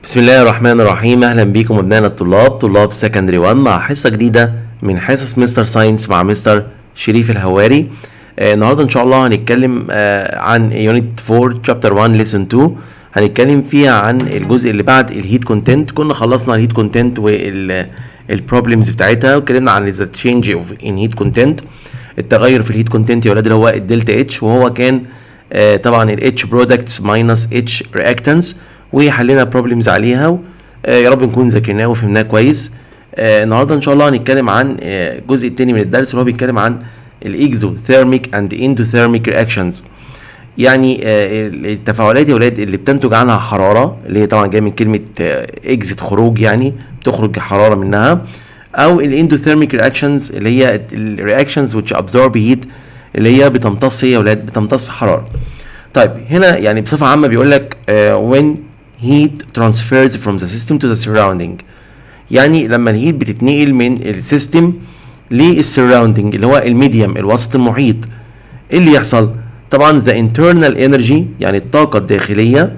بسم الله الرحمن الرحيم اهلا بيكم ابنائنا الطلاب طلاب سكندري 1 مع حصه جديده من حصص مستر ساينس مع مستر شريف الهواري آه النهارده ان شاء الله هنتكلم آه عن يونت 4 شابتر 1 ليسون 2 هنتكلم فيها عن الجزء اللي بعد الهيت كونتنت كنا خلصنا الهيت كونتنت والبروبلمز بتاعتها واتكلمنا عن ذا تشينج اوف ان هيت كونتنت التغير في الهيت كونتنت يا ولاد اللي هو الدلتا اتش وهو كان آه طبعا الاتش برودكتس ماينس اتش رياكتنس وحلينا بروبلمز عليها و... آه يا رب نكون ذاكرناه وفهمناه كويس آه النهارده ان شاء الله هنتكلم عن آه الجزء الثاني من الدرس اللي هو بيتكلم عن الاكزوثيرميك اند اندوثيرميك رياكشنز يعني آه التفاعلات يا ولاد اللي بتنتج عنها حراره اللي هي طبعا جايه من كلمه اكزيت خروج يعني بتخرج حراره منها او الاندوثيرميك رياكشنز اللي هي الرياكشنز which absorb heat اللي هي بتمتص يا ولاد بتمتص حراره طيب هنا يعني بصفه عامه بيقول لك uh, when heat transfers from the system to the surrounding يعني لما الهيت بتتنقل من السيستم للسراوندنج اللي هو الميديم الوسط المحيط ايه اللي يحصل طبعا the internal energy يعني الطاقه الداخليه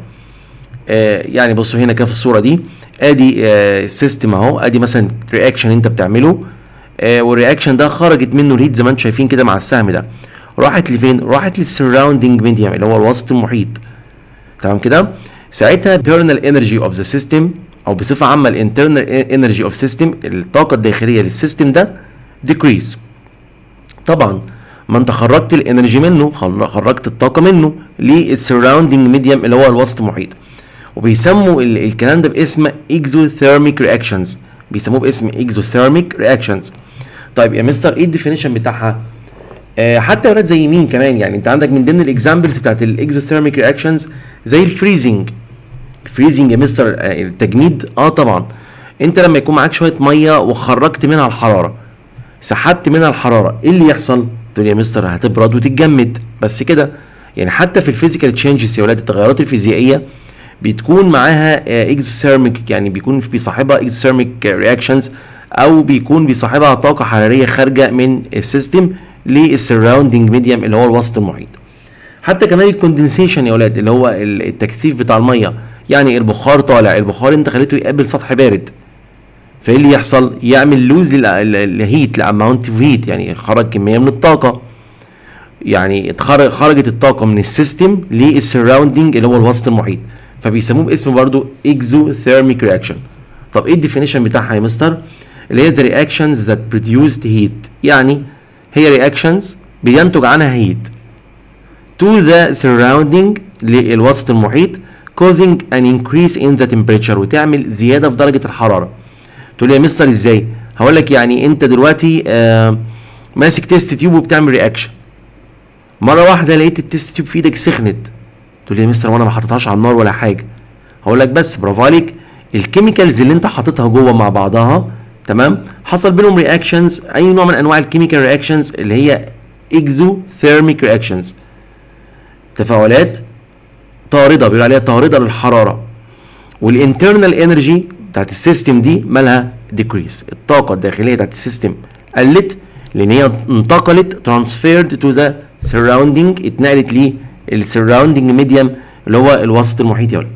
آه يعني بصوا هنا كده في الصوره دي ادي آه السيستم اهو ادي مثلا رياكشن انت بتعمله آه والرياكشن ده خرجت منه الهيت زي ما انتم شايفين كده مع السهم ده راحت لفين راحت للسراوندنج ميديم اللي هو الوسط المحيط تمام كده ساعتها internal energy of the system او بصفه عامه الانترنال energy of system الطاقه الداخليه للسيستم ده decrease طبعا ما انت خرجت الانرجي منه خرجت الطاقه منه للسراوندنج ميديم اللي هو الوسط المحيط وبيسموا الكلام ده باسم exothermic reactions بيسموه باسم exothermic reactions طيب يا مستر ايه الديفينيشن بتاعها آه حتى ولاد زي مين كمان يعني انت عندك من ضمن الاكزامبلز بتاعت الاكزوثيرميك رياكشنز زي الفريزنج الفريزنج يا مستر آه التجميد اه طبعا انت لما يكون معاك شويه ميه وخرجت منها الحراره سحبت منها الحراره ايه اللي يحصل تقول يا مستر هتبرد وتتجمد بس كده يعني حتى في الفيزيكال تشينجز يا ولاد التغيرات الفيزيائيه بتكون معاها اكزوثيرميك يعني بيكون بيصاحبها اكزوثيرميك رياكشنز او بيكون بيصاحبها طاقه حراريه خارجه من السيستم للسراوندنج ميديم اللي هو الوسط المحيط حتى كمان الكوندنسيشن يا اولاد اللي هو التكثيف بتاع الميه يعني البخار طالع البخار انت خليته يقابل سطح بارد فايه اللي يحصل يعمل لوز للهيت لاماونت اوف هيت يعني خرج كميه من الطاقه يعني خرجت الطاقه من السيستم للسراوندنج اللي هو الوسط المحيط فبيسموه باسم برضو exothermic reaction طب ايه الديفينيشن بتاعها يا مستر اللي هي the reactions that produced heat يعني هي رياكشنز بينتج عنها هيت to the surrounding للوسط المحيط causing an increase in the temperature وتعمل زياده في درجه الحراره تقول لي يا مستر ازاي هقول لك يعني انت دلوقتي آه ماسك تيست تيوب وبتعمل رياكشن مره واحده لقيت التيست تيوب في ايدك سخنت تقول لي يا مستر وانا ما حطيتهاش على النار ولا حاجه هقول لك بس برافو عليك الكيميكالز اللي انت حاططها جوه مع بعضها تمام حصل بينهم رياكشنز اي نوع من انواع الكيميكال رياكشنز اللي هي اكزوثيرميك رياكشنز تفاعلات طارده بيقول عليها طارده للحراره والانترنال انرجي بتاعت السيستم دي مالها ديكريس الطاقه الداخليه بتاعت السيستم قلت لان هي انتقلت ترانسفيرد تو ذا سراوندينج اتنقلت للسراوندينج ميديم اللي هو الوسط المحيط يا ولد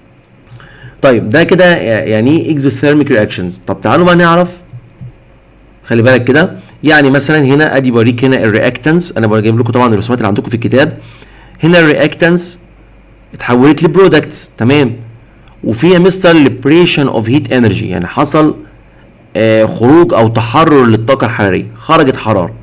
طيب ده كده يعني ايه اكزوثيرميك رياكشنز طب تعالوا بقى نعرف خلي بالك كده يعني مثلا هنا ادي بوريك هنا الرياكتنس انا بجيب لكم طبعا الرسومات اللي عندكم في الكتاب هنا الرياكتنس اتحولت لبرودكتس تمام وفيها مستر ليبريشن اوف هيت انرجي يعني حصل آه خروج او تحرر للطاقه الحراريه خرجت حراره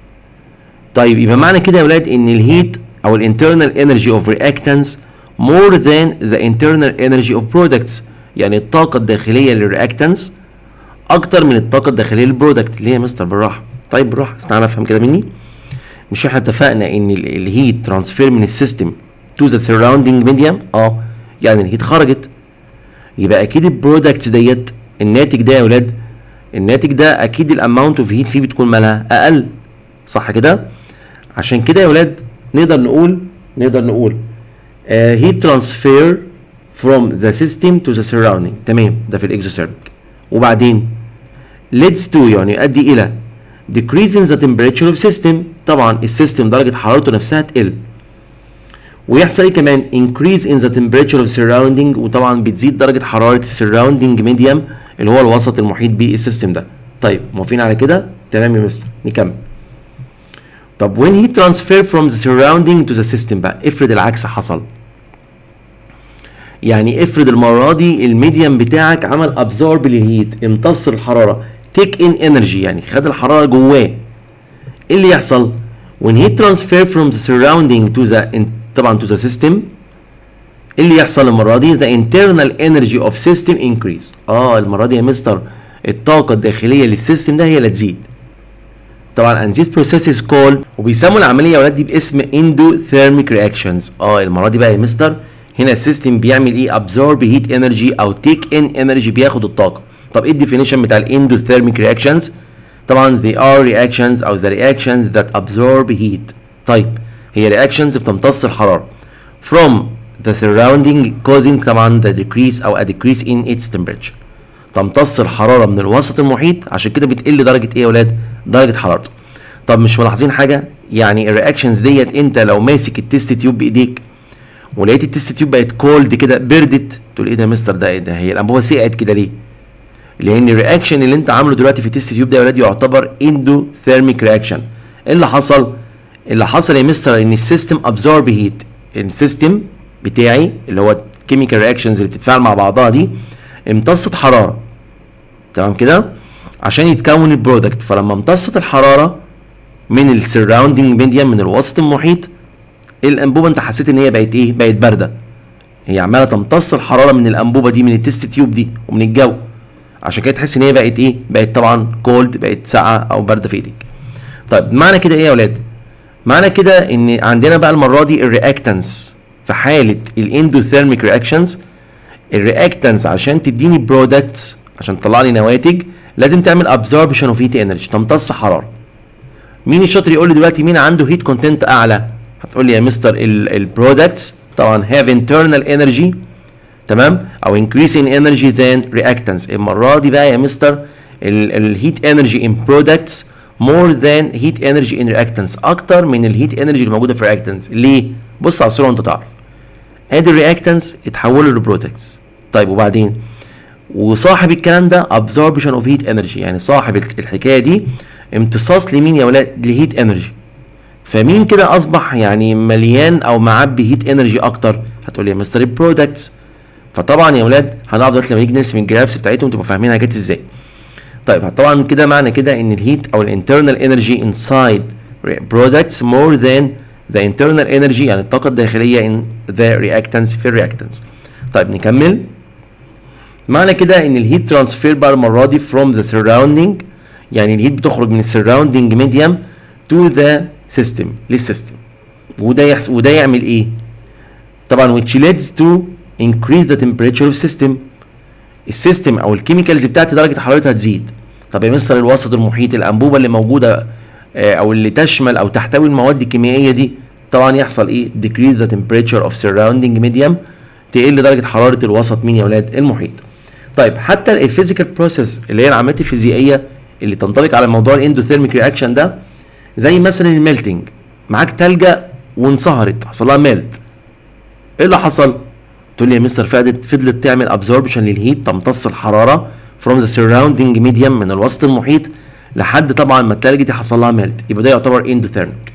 طيب يبقى معنى كده يا ولاد ان الهيت او الانترنال انرجي اوف رياكتنس more than the internal energy of products يعني الطاقة الداخلية للرياكتنس أكتر من الطاقة الداخلية للبرودكت ليه يا مستر بالراحة طيب بالراحة استنى أفهم كده مني مش احنا اتفقنا إن الهيت ترانسفير من السيستم to the surrounding medium اه يعني الهيت خرجت يبقى أكيد البرودكتس ديت الناتج ده يا ولاد الناتج ده أكيد الأماونت أوف هيت فيه بتكون مالها أقل صح كده عشان كده يا ولاد نقدر نقول نقدر نقول هيت ترانسفير from the system to the surrounding تمام ده في الاكزوثيرميك وبعدين leads to يعني يؤدي الى decrease in the temperature of system طبعا السيستم درجه حرارته نفسها تقل ويحصل ايه كمان increase in the temperature of surrounding وطبعا بتزيد درجه حراره السراوندنج ميديم اللي هو الوسط المحيط بالسيستم ده طيب موافقين على كده تمام يا مستر نكمل طب when he transfer from the surrounding to the system بقى افرض العكس حصل يعني افرض المره دي الميديم بتاعك عمل ابزورب للهيت امتص الحراره تيك ان انرجي يعني خد الحراره جواه ايه اللي يحصل when he transfer from the surrounding to the in, طبعا to the system ايه اللي يحصل المره دي the internal energy of system increase اه المره دي يا مستر الطاقه الداخليه للسيستم ده هي اللي تزيد طبعا and this process is called وبيسموا العمليه يا ولاد دي باسم endothermic reactions اه المره دي بقى يا مستر هنا السيستم بيعمل ايه absorb heat energy او take in energy بياخد الطاقه طب ايه الديفينيشن بتاع الاندوثيرميك رياكشنز طبعا they are reactions او the reactions that absorb heat طيب هي reactions بتمتص الحراره from the surrounding causing طبعا the decrease او a decrease in its temperature تمتص الحراره من الوسط المحيط عشان كده بتقل درجه ايه يا ولاد درجه حرارته طب مش ملاحظين حاجه يعني الرياكشنز ديت انت لو ماسك التست تيوب بايديك ولقيت التست تيوب بقت كولد كده بردت تقول ايه ده يا مستر ده ايه ده هي الانبوبه سقعت كده ليه لان الرياكشن اللي انت عامله دلوقتي في التست تيوب ده يا ولاد يعتبر اندوثيرميك رياكشن ايه اللي حصل اللي حصل يا مستر ان السيستم ابزورب هيت السيستم بتاعي اللي هو الكيميكال رياكشنز اللي بتتفاعل مع بعضها دي امتصت حراره تمام كده عشان يتكون البرودكت فلما امتصت الحراره من السراوندنج ميديم من الوسط المحيط الانبوبه انت حسيت ان هي بقت ايه بقت بارده هي عماله تمتص الحراره من الانبوبه دي من التست تيوب دي ومن الجو عشان كده تحس ان هي بقت ايه بقت طبعا كولد بقت ساقعه او بارده في ايدك طيب معنى كده ايه يا اولاد معنى كده ان عندنا بقى المره دي الرياكتنس في حاله الاندوثيرميك رياكشنز الرياكتنس عشان تديني برودكتس عشان تطلع لي نواتج لازم تعمل ابزوربشن اوف هيت انرجي تمتص حراره مين الشاطر يقول لي دلوقتي مين عنده هيت كونتنت اعلى هتقول لي يا مستر البرودكتس طبعا have internal energy تمام او increase in energy than reactants المره دي بقى يا مستر الهيت انرجي in products more than heat energy in reactants اكتر من الهيت انرجي اللي موجوده في reactants ليه بص على الصوره وانت تعرف ادي الرياكتنس اتحولوا لبرودكتس طيب وبعدين وصاحب الكلام ده absorption of heat energy يعني صاحب الحكايه دي امتصاص لمين يا ولاد لهيت انرجي فمين كده اصبح يعني مليان او معبي هيت انرجي اكتر هتقول لي يا مستر البرودكتس فطبعا يا ولاد هنقعد دلوقتي لما نيجي نرسم الجرافس بتاعتهم تبقوا فاهمينها جت ازاي طيب طبعا كده معنى كده ان الهيت او الانترنال انرجي انسايد products more than the internal energy يعني الطاقه الداخليه in the reactants في الرياكتنس طيب نكمل معنى كده ان الهيت ترانسفير بقى المره دي from the surrounding يعني الهيت بتخرج من السراوندنج ميديم تو ذا سيستم للسيستم وده يحس وده يعمل ايه؟ طبعا which leads to increase the temperature of system السيستم او الكيميكالز بتاعتي درجه حرارتها تزيد طب يا مستر الوسط المحيط الانبوبه اللي موجوده آه، او اللي تشمل او تحتوي المواد الكيميائيه دي طبعا يحصل ايه decrease the temperature of surrounding medium تقل درجه حراره الوسط مين يا اولاد المحيط طيب حتى الفيزيكال بروسيس اللي هي العمليات الفيزيائيه اللي تنطبق على موضوع الاندوثيرميك رياكشن ده زي مثلا الميلتنج معاك تلجة وانصهرت حصل لها ميلت ايه اللي حصل تقول لي يا مستر فادت فضلت تعمل ابزوربشن للهيت تمتص الحراره from the surrounding medium من الوسط المحيط لحد طبعا ما التلج دي حصل لها ميلت يبقى ده يعتبر اندوثيرميك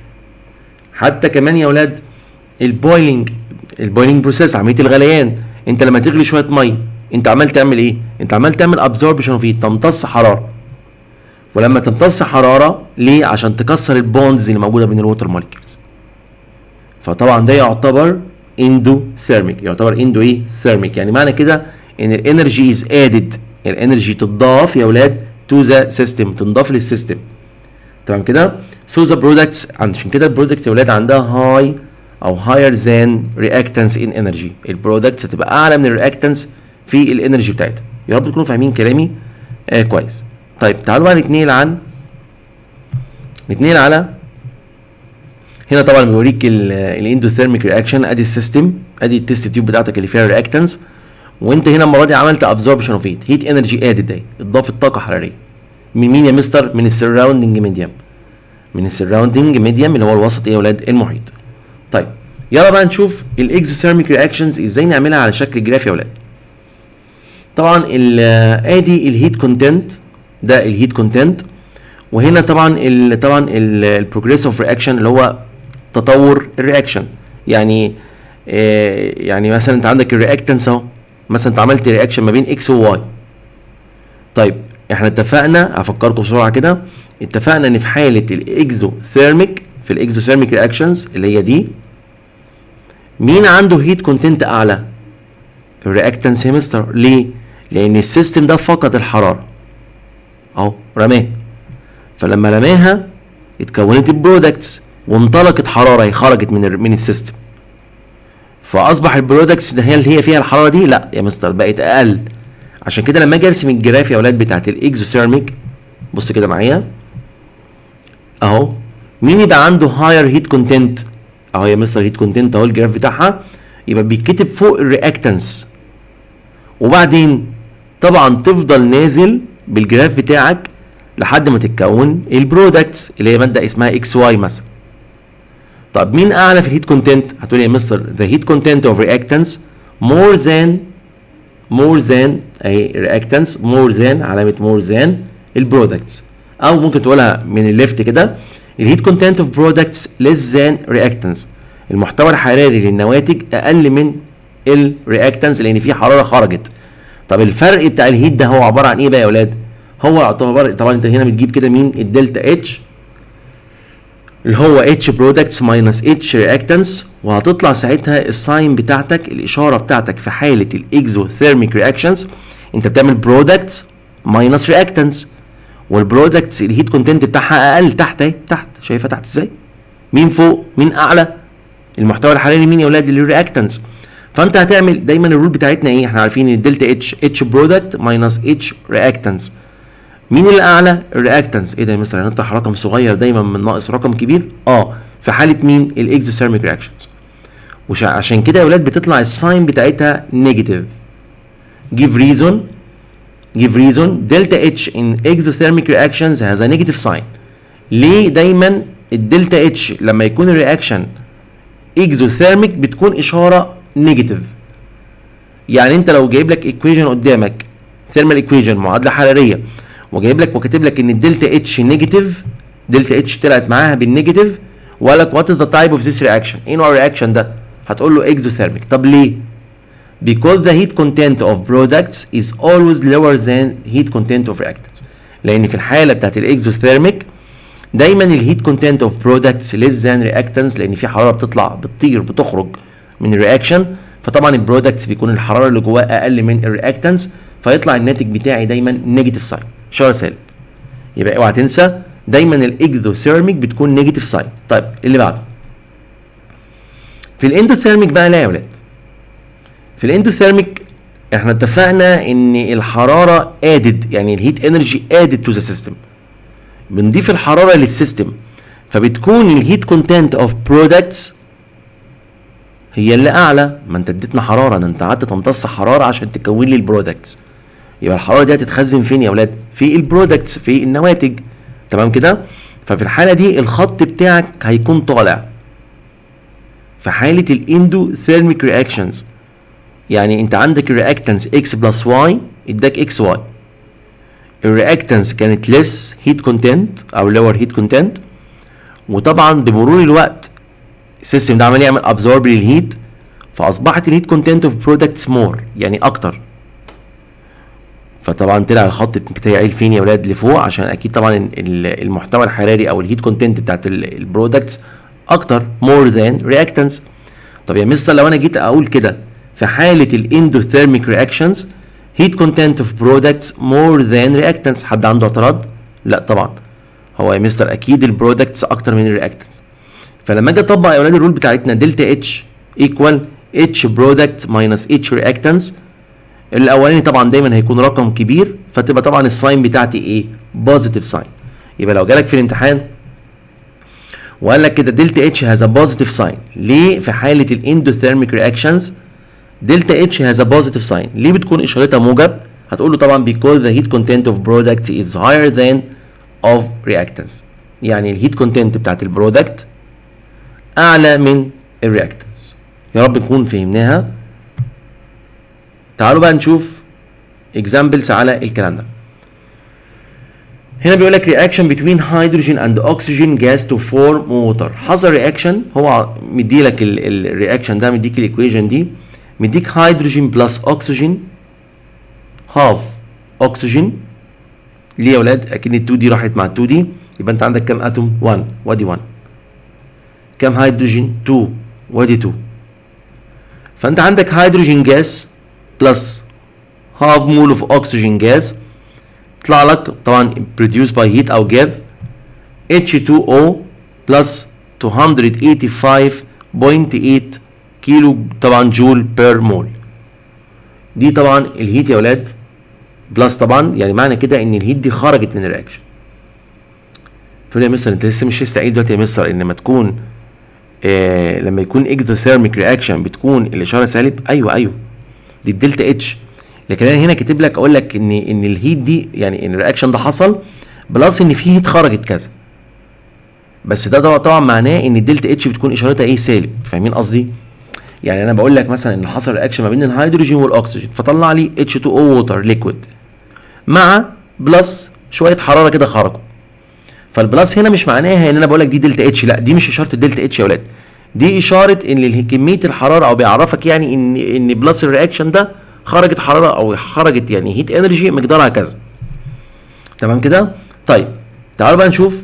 حتى كمان يا اولاد البويلنج البويلنج بروسيس عمليه الغليان انت لما تغلي شويه ميه انت عمال تعمل ايه انت عمال تعمل ابزوربشن اوف هيت تمتص حراره ولما تمتص حراره ليه عشان تكسر البوندز اللي موجوده بين الووتر موليكيولز فطبعا ده يعتبر اندو ثيرميك يعتبر اندو ايه ثيرميك يعني معنى كده ان الانرجي از ادد الانرجي تضاف يا اولاد تو ذا سيستم تنضاف للسيستم تمام كده سو ذا برودكتس عشان كده البرودكت يا اولاد عندها هاي او هاير ذان رياكتنس ان انرجي البرودكتس هتبقى اعلى من الرياكتنس في الانرجي بتاعتها يا رب تكونوا فاهمين كلامي آه كويس طيب تعالوا بقى نتنقل عن نتنقل على هنا طبعا بيوريك الاندوثيرميك رياكشن ادي السيستم ادي التست تيوب بتاعتك اللي فيها الرياكتنس وانت هنا المره دي عملت ابزوربشن اوف هيت هيت انرجي ادد اهي اضافه طاقه حراريه من مين يا مستر من السراوندنج ميديم من السراوندنج ميديم اللي هو الوسط ايه يا ولاد المحيط طيب يلا بقى نشوف الاكزوثيرميك رياكشنز ازاي نعملها على شكل جراف يا ولاد طبعا ادي الهيت كونتنت ده الهيت كونتنت وهنا طبعا ال طبعا البروجريسيف رياكشن اللي هو تطور الرياكشن يعني آه يعني مثلا انت عندك الرياكتنس اهو مثلا انت عملت رياكشن ما بين اكس وواي طيب احنا اتفقنا افكركم بسرعه كده اتفقنا ان في حاله الاكزوثيرميك في الاكزوثيرميك رياكشنز اللي هي دي مين عنده هيت كونتنت اعلى الرياكتنس هيمستر ليه لان السيستم ده فقد الحراره اهو رماه فلما رماها اتكونت البرودكتس وانطلقت حراره هي خرجت من من السيستم فاصبح البرودكتس ده هي اللي هي فيها الحراره دي لا يا مستر بقت اقل عشان كده لما اجي ارسم الجراف يا اولاد بتاعت الاكزوثيرميك بص كده معايا اهو مين يبقى عنده هاير هيت كونتنت اهو يا مستر هيت كونتنت اهو الجراف بتاعها يبقى بيتكتب فوق الرياكتنس وبعدين طبعا تفضل نازل بالجراف بتاعك لحد ما تتكون البرودكتس اللي هي ماده اسمها اكس واي مثلا طب مين اعلى في الهيت كونتنت هتقول يا مستر the heat content of reactants more than more than اهي reactants more than علامه more than البرودكتس او ممكن تقولها من الليفت كده الهيت كونتنت اوف برودكتس less than reactants المحتوى الحراري للنواتج اقل من الرياكتنس لان في حراره خرجت طب الفرق بتاع الهيت ده هو عباره عن ايه بقى يا اولاد هو يعتبر طبعا انت هنا بتجيب كده مين الدلتا اتش اللي هو اتش برودكتس ماينس اتش رياكتنس وهتطلع ساعتها الساين بتاعتك الاشاره بتاعتك في حاله الاكزوثيرميك رياكشنز انت بتعمل برودكتس ماينس رياكتنس والبرودكتس الهيت كونتنت بتاعها اقل تحت اهي تحت شايفها تحت ازاي مين فوق مين اعلى المحتوى الحراري مين يا اولاد الرياكتنس فانت هتعمل دايما الرول بتاعتنا ايه احنا عارفين ان الدلتا اتش اتش برودكت ماينس اتش رياكتنس مين الاعلى الرياكتنس ايه ده يا مستر هنطرح رقم صغير دايما من ناقص رقم كبير اه في حاله مين الاكزوثيرميك رياكشنز وعشان كده يا اولاد بتطلع الساين بتاعتها نيجاتيف give reason give reason delta H in exothermic reactions has a negative sign ليه دايما الدلتا اتش لما يكون الرياكشن اكزوثيرميك بتكون اشاره نيجاتيف يعني انت لو جايب لك ايكويشن قدامك ثيرمال ايكويشن معادله حراريه وجايب لك وكاتب لك ان الدلتا اتش نيجاتيف دلتا اتش طلعت معاها بالنيجاتيف وقال لك وات از ذا تايب اوف ذيس رياكشن ايه نوع الرياكشن ده هتقول له اكزوثيرميك طب ليه because the heat content of products is always lower than heat content of reactants لان في الحاله بتاعت الاكزوثيرميك دايما الهيت كونتنت اوف برودكتس less than reactants لان في حراره بتطلع بتطير بتخرج من الرياكشن فطبعا البرودكتس بيكون الحراره اللي جواه اقل من الرياكتنس فيطلع الناتج بتاعي دايما نيجاتيف ساين اشاره سالب يبقى اوعى تنسى دايما الاكزوثيرميك بتكون نيجاتيف ساين طيب اللي بعده في الاندوثيرميك بقى لا يا ولاد في الاندوثيرميك احنا اتفقنا ان الحراره ادد يعني الهيت انرجي ادد تو ذا سيستم بنضيف الحراره للسيستم فبتكون الهيت كونتنت اوف برودكتس هي اللي اعلى ما انت اديتنا حراره ده انت قعدت تمتص حراره عشان تكون لي البرودكتس يبقى الحراره دي هتتخزن فين يا اولاد في البرودكتس في النواتج تمام كده ففي الحاله دي الخط بتاعك هيكون طالع في حاله الاندو ثيرميك رياكشنز يعني انت عندك الرياكتنس اكس بلس واي اداك اكس واي الرياكتنس كانت ليس هيت كونتنت او لور هيت كونتنت وطبعا بمرور الوقت السيستم ده عمال يعمل ابزورب للهيت فاصبحت الهيت كونتنت اوف برودكتس مور يعني اكتر فطبعا طلع الخط بتاعي فين يا ولاد لفوق عشان اكيد طبعا المحتوى الحراري او الهيت كونتنت بتاعت البرودكتس اكتر مور ذان رياكتنس طب يا مستر لو انا جيت اقول كده في حاله الاندوثيرميك رياكشنز هيت كونتنت اوف برودكتس مور ذان رياكتنس حد عنده اعتراض لا طبعا هو يا مستر اكيد البرودكتس اكتر من الرياكتنس فلما اجي اطبق يا اولاد الرول بتاعتنا دلتا اتش ايكوال اتش برودكت ماينس اتش رياكتنس الاولاني طبعا دايما هيكون رقم كبير فتبقى طبعا الساين بتاعتي ايه بوزيتيف ساين يبقى لو جالك في الامتحان وقال لك كده دلتا اتش هاز ا بوزيتيف ساين ليه في حاله الاندوثيرميك رياكشنز دلتا اتش هاز ا بوزيتيف ساين ليه بتكون اشارتها موجب هتقول له طبعا because the heat content of product is higher than of reactants يعني الهيت كونتنت بتاعت البرودكت اعلى من الرياكتنس يا رب نكون فهمناها تعالوا بقى نشوف examples على الكلام ده هنا بيقول لك reaction between hydrogen and oxygen gas to form water حصل reaction هو مدي لك الرياكشن ده مديك الايكويشن دي مديك هيدروجين بلس اكسجين هاف اكسجين ليه يا ولاد اكيد ال 2 دي راحت مع ال 2 دي يبقى انت عندك كام اتوم 1 وادي 1 كام هيدروجين 2 وادي 2 فانت عندك هيدروجين جاز بلس هاف مول اوف اكسجين جاز طلع لك طبعا produced by heat او جاف H2O بلس 285.8 كيلو طبعا جول بير مول دي طبعا الهيت يا ولاد بلس طبعا يعني معنى كده ان الهيت دي خرجت من الرياكشن تقول يا مستر انت لسه مش لسه دلوقتي يا مستر ان لما تكون آه لما يكون اكزوثيرميك رياكشن بتكون الاشاره سالب ايوه ايوه دي الدلتا اتش لكن انا هنا كاتب لك اقول لك ان ان الهيت دي يعني ان الرياكشن ده حصل بلس ان في هيت خرجت كذا بس ده طبعا معناه ان الدلتا اتش بتكون اشارتها ايه سالب فاهمين قصدي يعني انا بقول لك مثلا ان حصل رياكشن ما بين الهيدروجين والاكسجين فطلع لي H2O ووتر ليكويد مع بلس شويه حراره كده خرجوا فالبلس هنا مش معناها ان انا بقول لك دي دلتا اتش لا دي مش اشاره الدلتا اتش يا ولاد دي اشاره ان كميه الحراره او بيعرفك يعني ان ان بلس الرياكشن ده خرجت حراره او خرجت يعني هيت انرجي مقدارها كذا تمام كده طيب تعالوا بقى نشوف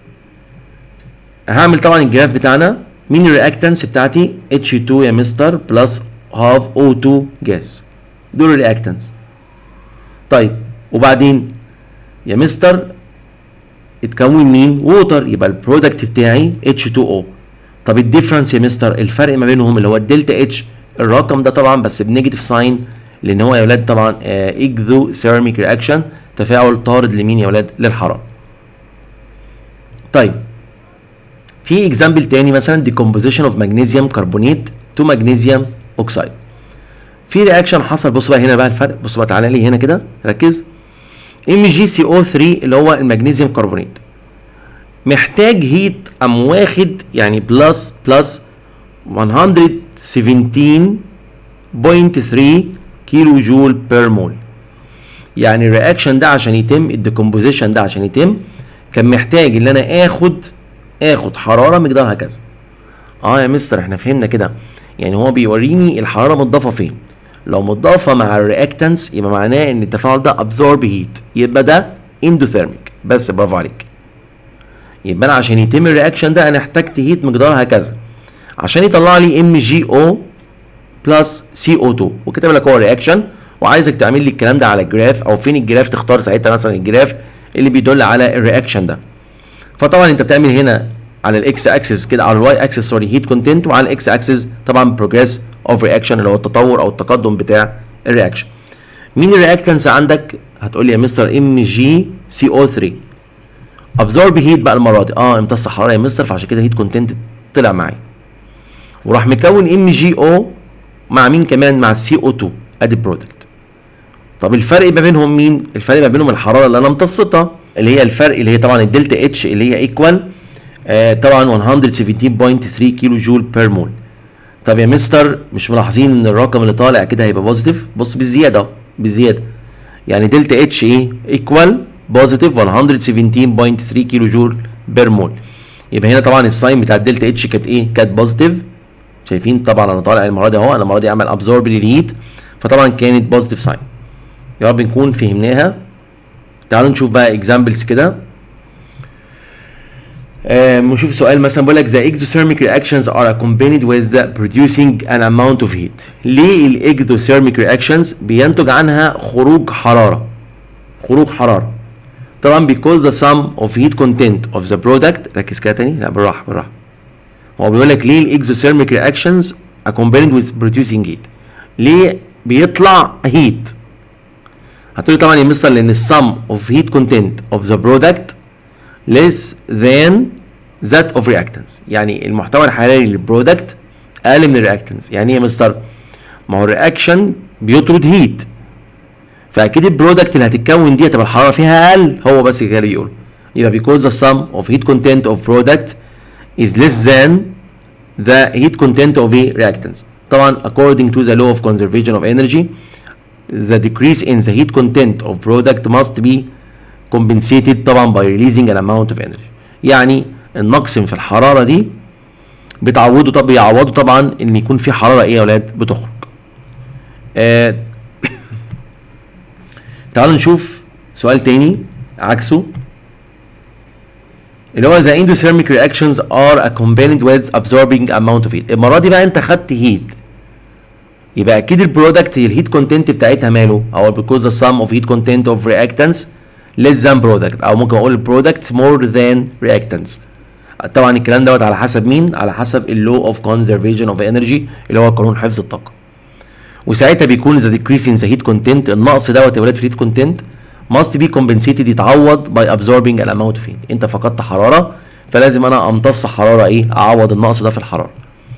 هعمل طبعا الجراف بتاعنا مين الرياكتنس بتاعتي H2 يا مستر بلس هاف O2 جاز دول الرياكتنس طيب وبعدين يا مستر اتكون مين ووتر يبقى البرودكت بتاعي H2O طب الديفرنس يا مستر الفرق ما بينهم اللي هو الدلتا اتش الرقم ده طبعا بس بنيجاتيف ساين لان هو يا ولاد طبعا اكزو سيراميك رياكشن تفاعل طارد لمين يا ولاد للحراره طيب في اكزامبل تاني مثلا decomposition of magnesium carbonate to magnesium oxide في رياكشن حصل بصوا بقى هنا بقى الفرق بصوا بقى تعالى لي هنا كده ركز ام جي سي او 3 اللي هو المغنيسيوم كربونات محتاج هيت ام واخد يعني بلس بلس 117.3 كيلو جول بير مول يعني الرياكشن ده عشان يتم الديكومبوزيشن ده عشان يتم كان محتاج ان انا اخد اخد حراره مقدارها كذا اه يا مستر احنا فهمنا كده يعني هو بيوريني الحراره متضافه فين لو متضافه مع الرياكتنس يبقى معناه ان التفاعل ده ابزورب هيت يبقى ده اندوثيرميك بس برافو عليك يبقى انا عشان يتم الرياكشن ده انا احتجت هيت مقدارها كذا عشان يطلع لي ام جي او بلس سي او 2 وكتب لك هو رياكشن وعايزك تعمل لي الكلام ده على الجراف او فين الجراف تختار ساعتها مثلا الجراف اللي بيدل على الرياكشن ده فطبعا انت بتعمل هنا على الاكس اكسس كده على الواي اكسس سوري هيت كونتنت وعلى الاكس اكسس طبعا بروجريس اوف رياكشن اللي هو التطور او التقدم بتاع الرياكشن مين الرياكتنس عندك هتقول لي يا مستر ام جي سي او 3 ابزورب هيت بقى المره دي اه امتص حراره يا مستر فعشان كده هيت كونتنت طلع معايا وراح مكون ام جي او مع مين كمان مع السي او 2 ادي برودكت طب الفرق ما بينهم مين الفرق ما بينهم الحراره اللي انا امتصتها اللي هي الفرق اللي هي طبعا الدلتا اتش اللي هي ايكوال آه طبعا 117.3 كيلو جول بير مول طب يا مستر مش ملاحظين ان الرقم اللي طالع كده هيبقى بوزيتيف بص بالزياده بالزياده يعني دلتا اتش ايه ايكوال بوزيتيف 117.3 كيلو جول بير مول يبقى هنا طبعا الساين بتاع الدلتا اتش كانت ايه كانت بوزيتيف شايفين طبعا انا طالع المره دي اهو انا المره دي اعمل ابزورب للهيت فطبعا كانت بوزيتيف ساين يا رب نكون فهمناها تعالوا نشوف بقى اكزامبلز كده نشوف سؤال مثلا بيقول لك the exothermic reactions are accompanied with the producing an amount of heat ليه الاكزوثيرميك reactions بينتج عنها خروج حراره خروج حراره طبعا because the sum of heat content of the product ركز كده تاني لا بالراحه بالراحه هو بيقول لك ليه الاكزوثيرميك reactions accompanied with producing heat ليه بيطلع heat هتقولي طبعا يا مستر لان السم اوف هيت كونتنت اوف ذا برودكت less than that of reactants يعني المحتوى الحراري للبرودكت اقل من الرياكتنس يعني ايه يا مستر ما هو الرياكشن بيطرد هيت فاكيد البرودكت اللي هتتكون دي هتبقى الحراره فيها اقل هو بس كده بيقول يبقى because the sum of heat content of product is less than the heat content of a reactants طبعا according to the law of conservation of energy the decrease in the heat content of product must be compensated طبعا by releasing an amount of energy يعني النقص في الحراره دي بتعوضوا طب بيعوضوا طبعا ان يكون في حراره ايه يا اولاد بتخرج آه تعالوا نشوف سؤال تاني عكسه اللي هو the endothermic reactions are accompanied with absorbing amount of heat المره دي بقى انت خدت هيت يبقى اكيد البرودكت الهيت كونتنت بتاعتها ماله او because the sum of heat content of reactants less than product او ممكن اقول products more than reactants طبعا الكلام دوت على حسب مين على حسب اللو اوف conservation of energy اللي هو قانون حفظ الطاقه وساعتها بيكون the decrease in the heat content النقص دوت يا ولاد في الهيت content must be compensated يتعوض by absorbing an amount of heat انت فقدت حراره فلازم انا امتص حراره ايه اعوض النقص ده في الحراره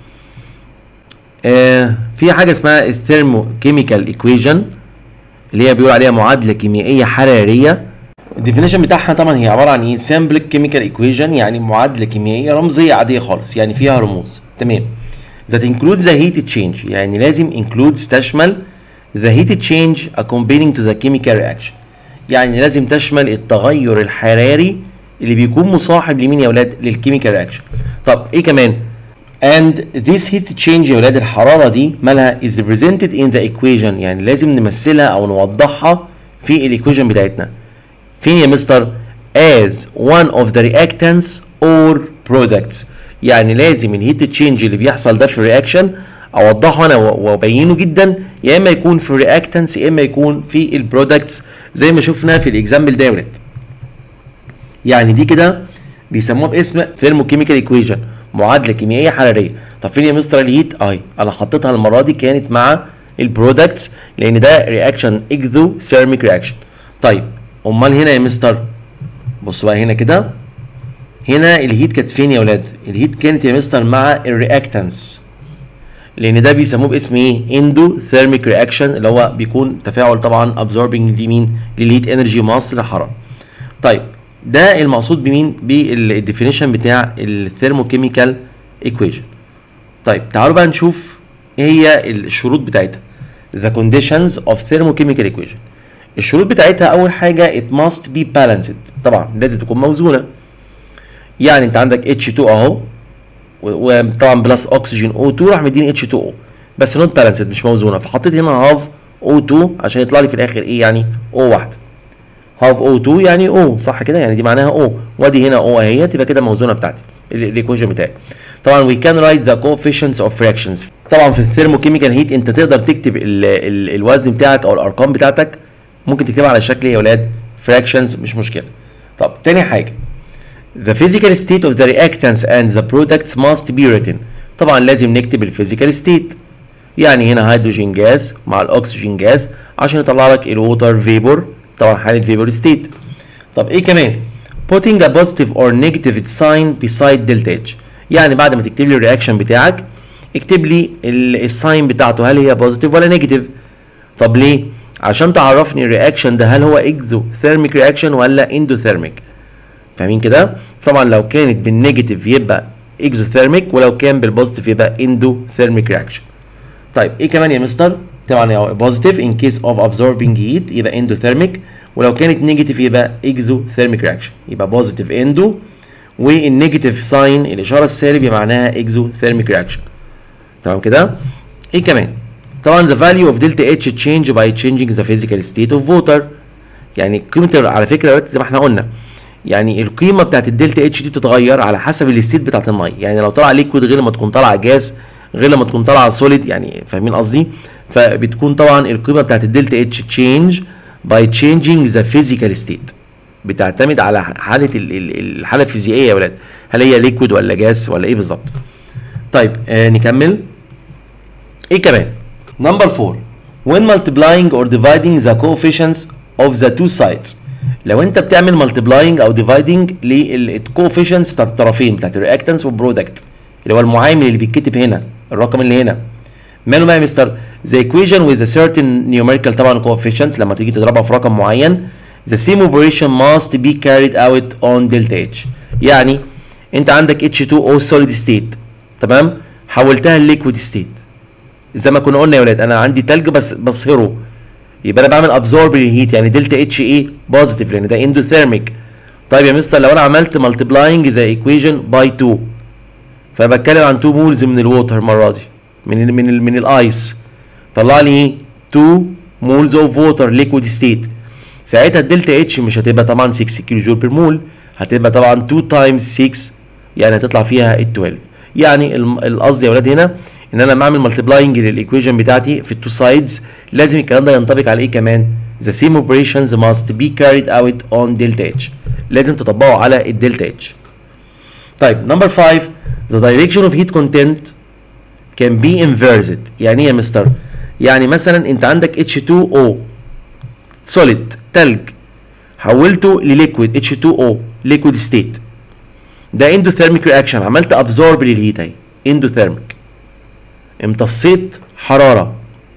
آه في حاجه اسمها الثيرموكيميكال ايكويشن اللي هي بيقول عليها معادله كيميائيه حراريه الديفينيشن بتاعها طبعا هي عباره عن ايه سامبل كيميكال ايكويشن يعني معادله كيميائيه رمزيه عاديه خالص يعني فيها رموز تمام that includes the heat change يعني لازم includes تشمل the heat change accompanying to the chemical reaction يعني لازم تشمل التغير الحراري اللي بيكون مصاحب لمين يا ولاد للكيميكال رياكشن طب ايه كمان and this heat change يا ولاد الحراره دي مالها is represented in the equation يعني لازم نمثلها او نوضحها في الايكويشن بتاعتنا فين يا مستر as one of the reactants or products يعني لازم الهيت تشينج اللي بيحصل ده في الرياكشن اوضحه انا وابينه جدا يا اما يكون في الرياكتنس يا اما يكون في البرودكتس زي ما شفنا في الاكزامبل ده يا ولاد يعني دي كده بيسموها باسم ثيرموكيميكال ايكويشن معادله كيميائيه حراريه طب فين يا مستر الهيت اهي انا حطيتها المره دي كانت مع البرودكتس لان ده رياكشن اكزو ثيرميك رياكشن طيب امال هنا يا مستر بصوا بقى هنا كده هنا الهيت كانت فين يا ولاد الهيت كانت يا مستر مع الرياكتنس لان ده بيسموه باسم ايه اندو ثيرميك رياكشن اللي هو بيكون تفاعل طبعا ابزوربنج لمين للهيت انرجي مصر للحراره طيب ده المقصود بمين بالديفينيشن بتاع الثيرموكيميكال ايكويشن طيب تعالوا بقى نشوف ايه هي الشروط بتاعتها the conditions of thermochemical equation الشروط بتاعتها اول حاجه it must be balanced طبعا لازم تكون موزونه يعني انت عندك H2 اهو وطبعا بلس اكسجين O2 راح مديني H2O بس نوت بالانسد مش موزونه فحطيت هنا هاف O2 عشان يطلع لي في الاخر ايه يعني O واحده هاف O2 يعني O صح كده يعني دي معناها O وادي هنا O اهي تبقى كده موزونه بتاعتي الايكويشن بتاعي طبعا we can write the coefficients of fractions طبعا في الثيرموكيميكال هيت انت تقدر تكتب ال ال الوزن بتاعك او الارقام بتاعتك ممكن تكتبها على شكل ايه يا ولاد fractions مش مشكله طب تاني حاجه The physical state of the reactants and the products must be written. طبعا لازم نكتب الفيزيكال ستيت. يعني هنا هيدروجين جاز مع الاكسجين جاز عشان يطلع لك الووتر فيبور طبعا حالة فيبور ستيت. طب ايه كمان؟ putting a positive or negative sign beside delta H. يعني بعد ما تكتب لي الرياكشن بتاعك اكتب لي الساين بتاعته هل هي بوزيتيف ولا نيجاتيف. طب ليه؟ عشان تعرفني الرياكشن ده هل هو اكزو ثيرميك رياكشن ولا اندوثيرميك. فاهمين كده؟ طبعا لو كانت بالنيجاتيف يبقى اكزوثيرميك ولو كان بالبوزيتيف يبقى اندوثيرميك رياكشن. طيب ايه كمان يا مستر؟ طبعا بوزيتيف ان كيس اوف ابزوربنج هيت يبقى اندوثيرميك ولو كانت نيجاتيف يبقى اكزوثيرميك رياكشن يبقى بوزيتيف اندو والنيجاتيف ساين الاشاره السالب يبقى معناها اكزوثيرميك رياكشن. تمام كده؟ ايه كمان؟ طبعا the value of delta H change by changing the physical state of water يعني قيمه على فكره زي ما احنا قلنا يعني القيمه بتاعت الدلتا اتش دي بتتغير على حسب الستيت بتاعت الميه يعني لو طالعه ليكويد غير لما تكون طالعه جاز غير لما تكون طالعه سوليد يعني فاهمين قصدي فبتكون طبعا القيمه بتاعت الدلتا اتش تشينج باي تشينجينج ذا فيزيكال ستيت بتعتمد على حاله الحاله الفيزيائيه يا ولاد هل هي ليكويد ولا جاز ولا ايه بالظبط طيب آه نكمل ايه كمان نمبر 4 when multiplying or dividing the coefficients of the two sides لو انت بتعمل مالتبلاينج او ديفايدنج للكوفيشنتس بتاعت الطرفين بتاعت الرياكتنس والبرودكت اللي هو المعامل اللي بيتكتب هنا الرقم اللي هنا ماله بقى يا مستر the equation with a certain numerical طبعا coefficient لما تيجي تضربها في رقم معين the same operation must be carried out on delta H يعني انت عندك H2O solid state تمام حولتها لليكويد state زي ما كنا قلنا يا ولاد انا عندي تلج بس بصهره يبقى انا بعمل ابزورب للهيت يعني دلتا اتش ايه بوزيتيف لان ده اندوثيرميك طيب يا مستر لو انا عملت مالتيبلاينج ذا ايكويشن باي 2 فانا بتكلم عن 2 مولز من الووتر المره دي من ال من ال من الايس طلع لي ايه 2 مولز اوف ووتر ليكويد ستيت ساعتها الدلتا اتش مش هتبقى طبعا 6 كيلو جول بير مول هتبقى طبعا 2 تايمز 6 يعني هتطلع فيها ال 12 يعني القصد يا ولاد هنا ان انا لما اعمل مالتيبلاينج للايكويشن بتاعتي في التو سايدز لازم الكلام ده ينطبق على ايه كمان the same operations must be carried out on delta h لازم تطبقه على الدلتا اتش طيب نمبر 5 the direction of heat content can be inverted يعني ايه يا مستر يعني مثلا انت عندك H2O solid تلج حولته لليكويد H2O liquid state ده اندوثيرميك رياكشن عملت ابزورب للهيت اهي اندوثيرميك امتصيت حراره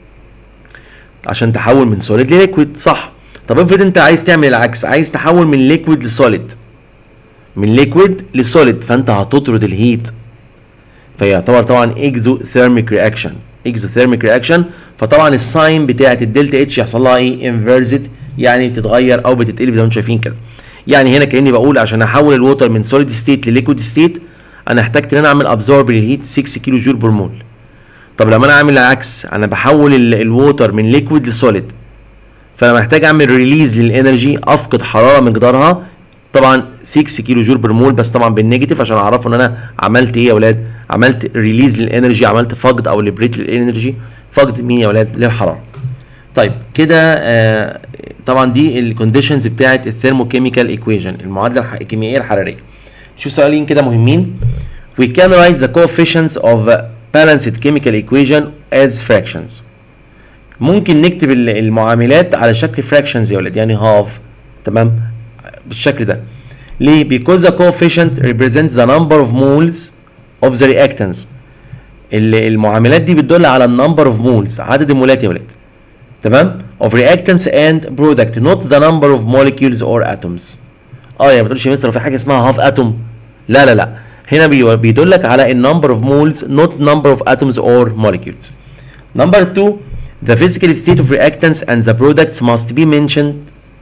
عشان تحول من سوليد لليكويد صح طب افرض انت عايز تعمل العكس عايز تحول من ليكويد لسوليد من ليكويد لسوليد فانت هتطرد الهيت فيعتبر طبعا اكزوثيرميك رياكشن اكزوثيرميك رياكشن فطبعا الساين بتاعه الدلتا اتش يحصل لها ايه انفيرزد يعني بتتغير او بتتقلب زي ما انتم شايفين كده يعني هنا كاني بقول عشان احول الووتر من سوليد ستيت لليكويد ستيت انا احتجت ان انا اعمل ابزورب للهيت 6 كيلو جول بر مول طب لما انا اعمل العكس انا بحول الووتر من ليكويد لسوليد فانا محتاج اعمل ريليز للانرجي افقد حراره مقدارها طبعا 6 كيلو جول بر مول بس طبعا بالنيجاتيف عشان اعرفوا ان انا عملت ايه يا اولاد عملت ريليز للانرجي عملت فقد او ليبريت للانرجي فقد مين يا اولاد للحراره طيب كده آه طبعا دي الكونديشنز بتاعه الثيرموكيميكال ايكويشن المعادله الكيميائيه الحراريه شوف سؤالين كده مهمين we can write the coefficients of balanced chemical equation as fractions ممكن نكتب المعاملات على شكل fractions يا ولاد يعني half تمام بالشكل ده ليه because the coefficient represents the number of moles of the reactants المعاملات دي بتدل على النمبر اوف مولز عدد المولات يا ولاد تمام of reactants and product not the number of molecules or atoms اه يعني ما بتقولش مثلا في حاجه اسمها half atom لا لا لا هنا بيدلك على النمبر اوف مولز not number of atoms or molecules number two the physical state of reactants and the products must be mentioned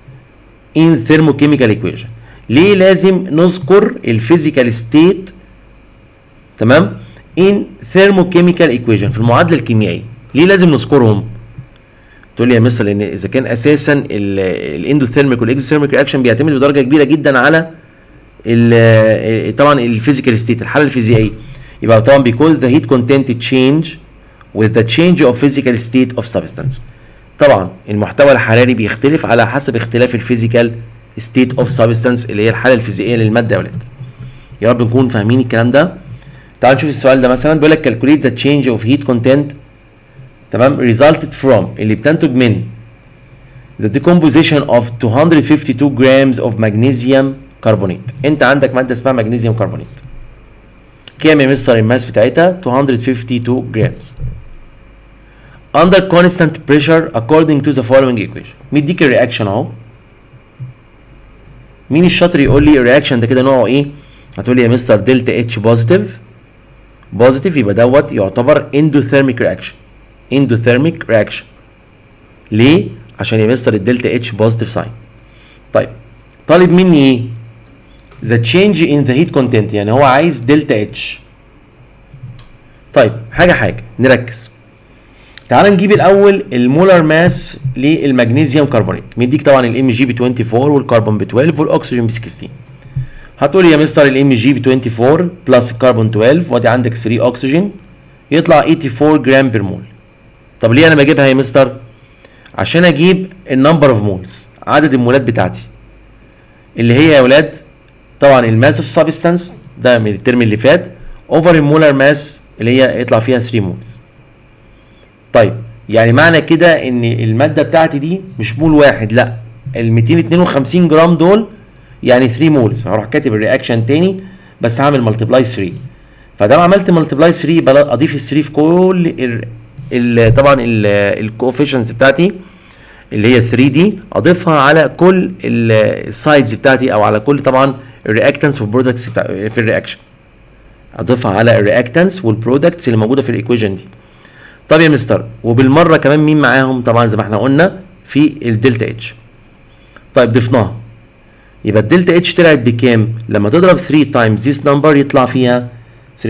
in thermochemical equation ليه لازم نذكر الفيزيكال ستيت تمام in thermochemical equation في المعادله الكيميائيه ليه لازم نذكرهم تقول لي يا مستر لان اذا كان اساسا الاندوثيرميك والاكزوثيرميك رياكشن بيعتمد بدرجه كبيره جدا على طبعا الفيزيكال ستيت الحاله الفيزيائيه يبقى طبعا because the heat content change with the change of physical state of substance طبعا المحتوى الحراري بيختلف على حسب اختلاف الفيزيكال ستيت اوف سبستانس اللي هي الحاله الفيزيائيه للماده يا ولاد يا رب نكون فاهمين الكلام ده تعال نشوف السؤال ده مثلا بيقول لك calculate the change of heat content تمام resulted from اللي بتنتج من the decomposition of 252 grams of magnesium carbonate انت عندك ماده اسمها magnesium carbonate كام يا مستر الماس بتاعتها 252 grams under constant pressure according to the following equation مديك الرياكشن اهو مين الشاطر يقول لي الرياكشن ده كده نوعه ايه هتقول لي يا مستر دلتا اتش بوزيتيف بوزيتيف يبقى دوت يعتبر اندوثيرميك رياكشن اندوثيرميك رياكشن ليه عشان يا مستر الدلتا اتش بوزيتيف ساين طيب طالب مني ايه the change in the heat content يعني هو عايز دلتا اتش طيب حاجه حاجه نركز تعال نجيب الاول المولر ماس للمغنيسيوم كربونات مديك طبعا الام جي ب 24 والكربون ب 12 والاكسجين ب 16 هتقول لي يا مستر الام جي ب 24 بلس الكربون 12 وادي عندك 3 اكسجين يطلع 84 جرام بير مول طب ليه انا بجيبها يا مستر عشان اجيب النمبر اوف مولز عدد المولات بتاعتي اللي هي يا ولاد طبعا الماس اوف سبستانس ده من الترم اللي فات اوفر المولر ماس اللي هي يطلع فيها 3 مولز طيب يعني معنى كده ان الماده بتاعتي دي مش مول واحد لا ال 252 جرام دول يعني 3 مولز هروح كاتب الرياكشن تاني بس هعمل ملتبلاي 3 فده عملت ملتبلاي 3 يبقى اضيف ال 3 في كل ال ال طبعا الكوفيشنز بتاعتي اللي هي 3 دي اضيفها على كل السايدز بتاعتي او على كل طبعا الرياكتنس والبرودكتس في الرياكشن اضيفها على الرياكتنس والبرودكتس اللي موجوده في الايكويشن دي طب يا مستر وبالمره كمان مين معاهم طبعا زي ما احنا قلنا في الدلتا اتش طيب ضفناها يبقى الدلتا اتش طلعت بكام لما تضرب 3 تايمز ذيس نمبر يطلع فيها 351.9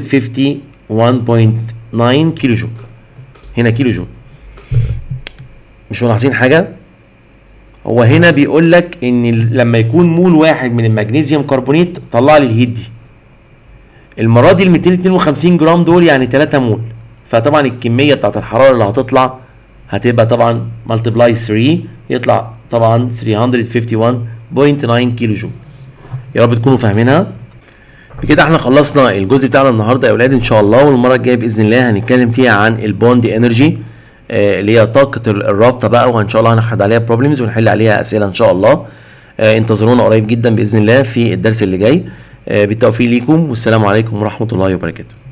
كيلو جول هنا كيلو جول مش ملاحظين حاجه هو هنا بيقول لك ان لما يكون مول واحد من المغنيسيوم كربونيت طلع لي الهيت دي المره دي ال 252 جرام دول يعني 3 مول فطبعا الكميه بتاعت الحراره اللي هتطلع هتبقى طبعا ملتبلاي 3 يطلع طبعا 351.9 كيلو جول يا رب تكونوا فاهمينها بكده احنا خلصنا الجزء بتاعنا النهارده يا اولاد ان شاء الله والمره الجايه باذن الله هنتكلم فيها عن البوند انرجي آه اللي هي طاقه الرابطه بقى وان شاء الله هناخد عليها بروبلمز ونحل عليها اسئله ان شاء الله آه انتظرونا قريب جدا باذن الله في الدرس اللي جاي آه بالتوفيق ليكم والسلام عليكم ورحمه الله وبركاته